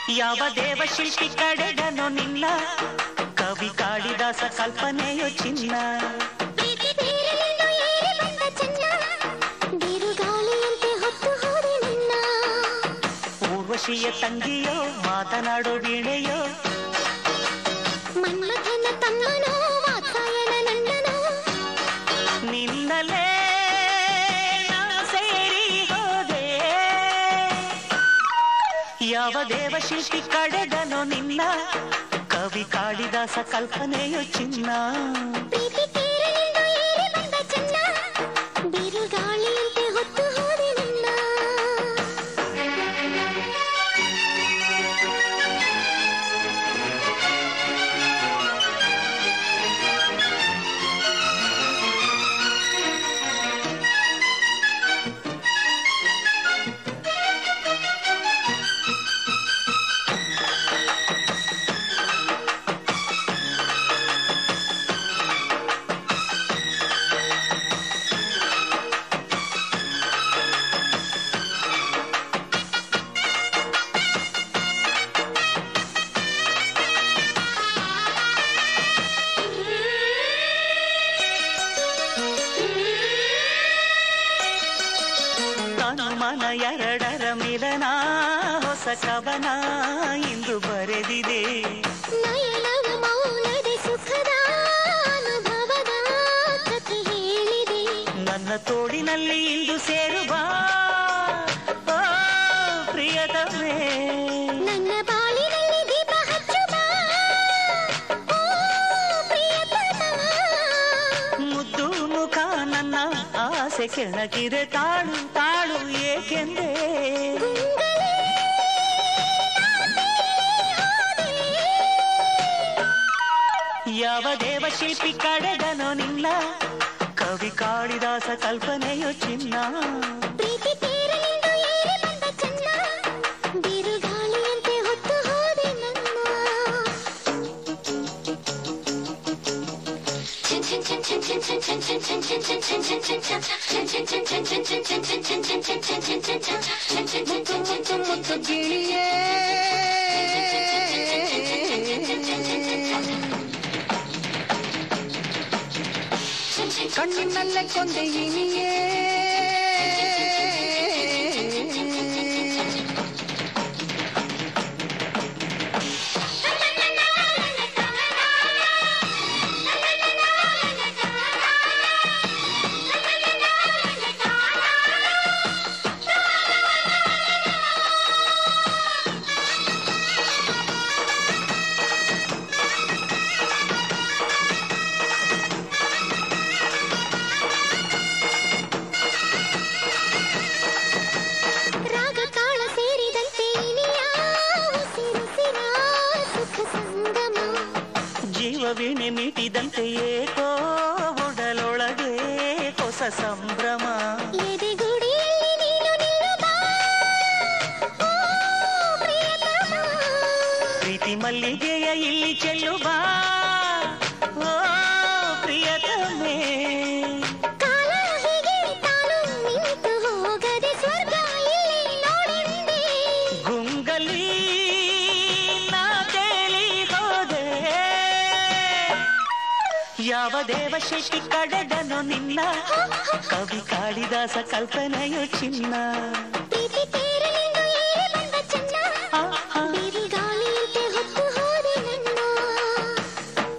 ಯಾವ ದೇವಶಿಲ್ಪಿ ಕಡೆಗನು ನಿನ್ನ ಕವಿ ಕಾಳಿದಾಸ ಕಲ್ಪನೆಯು ಚಿನ್ನ ಪ್ರೀತಿ ತೀರಲೆಂದು ಏರಿ ಬಂದ ಚೆನ್ನ ಬಿರುಗಾಳಿಯಂತೆ ಹೊತ್ತು ಹೋದೆ ನಿನ್ನ ಊರ್ವಶಿಯ ತಂಗಿಯೋ ಮಾತನಾಡೋ ವೀಣೆಯೋ ಮನ್ಮಥನ ತಮ್ಮನೋ ವಾತ್ಸಾಯನ ನನ್ನನೋ ನಿನ್ನಲೇ ನಾ ಸೇರಿ ಹೋದೆ ಯಾವ ದೇವಶಿಲ್ಪಿ ಕಡೆಗನು ನಿನ್ನ ಕವಿ ಕಾಳಿದಾಸ ಕಲ್ಪನೆಯು ಚಿನ್ನ ಪ್ರೀತಿ ತೀರಲೆಂದು ಏರಿ ಬಂದ ಚೆನ್ನ ಬಿರುಗಾಳಿಯಂತೆ ಹೊತ್ತು ಹೋದೆ ನಿನ್ನ ತನು ಮನ ಎರಡರ ಮಿಲನ ಹೊಸ ಕವನ ಇಂದು ಬರೆದಿದೆ ನಯನವ ಮೌನದ ಸುಖದ ಅನುಭವದ ಕಥೆ ಹೇಳಿದೆ ನನ್ನ ತೋಡಿನಲ್ಲಿ ಇಂದು ಸೇರುವ ಓ, ಪ್ರಿಯತಮೇ ನನ್ನ ಬಾಳಿನಲ್ಲಿ ದೀಪ ಹಚ್ಚುವ ಓ ಪ್ರಿಯತಮ ಮುದ್ದು ಮುಖ ನನ್ನ ಆಸೆ ಕೆಣಕಿದೆ ತಾಳು ತಾಳು ಏಕೆಂದೇ ಯಾವ ದೇವಶಿಲ್ಪಿ ಕಡೆಗನೋ ನಿನ್ನ ಕವಿ ಕಾಳಿದಾಸ ಕಲ್ಪನೆಯು ಚಿನ್ನ ಪ್ರೀತಿ ತೀರಲೆಂದು ಏರಿ ಬಂದ ಚೆನ್ನ ಬಿರುಗಾಳಿಯಂತೆ ಹೊತ್ತು ಹೋದೆ ನನ್ನ ಕಣ್ಣಿನಲ್ಲೇ ಕೊಂದೆ ಇನಿಯೇ ರಾಗ ತಾಳ ಸೇರಿದಂತೆ ಇನಿಯ ಉಸಿರುಸಿರ ಸುಖ ಸಂಗಮ ಜೀವ ವೀಣೆ ಮೀಟಿದಂತೆ ಏಕೋ ಉಡಲೊಳಗೆ ಹೊಸ ಸಂಭ್ರಮ ಎದೆಗುಡಿಯಲ್ಲಿ ನೀನು ನಿಲ್ಲುವ ಓ ಪ್ರಿಯತಮ ಪ್ರೀತಿ ಮಲ್ಲಿಗೆಯ ಇಲ್ಲಿ ಚೆಲ್ಲುಬಾ ಓ ಪ್ರಿಯತಮೇ ಕಾಲ ಹೀಗೆ ತಾನು ನಿಂತು ಹೋಗದೆ ಸ್ವರ್ಗ ಇಲ್ಲಿ ನೋಡೆಂದೆ ಗುಂಗಲಿ ನಾ ತೇಲಿ ಹೋದೆ ಯಾವ ದೇವಶಕ್ತಿ ಕಡೆಗನು ನಿನ್ನ ಕವಿ ಕಾಳಿದಾಸ ಕಲ್ಪನೆಯು ಚಿನ್ನ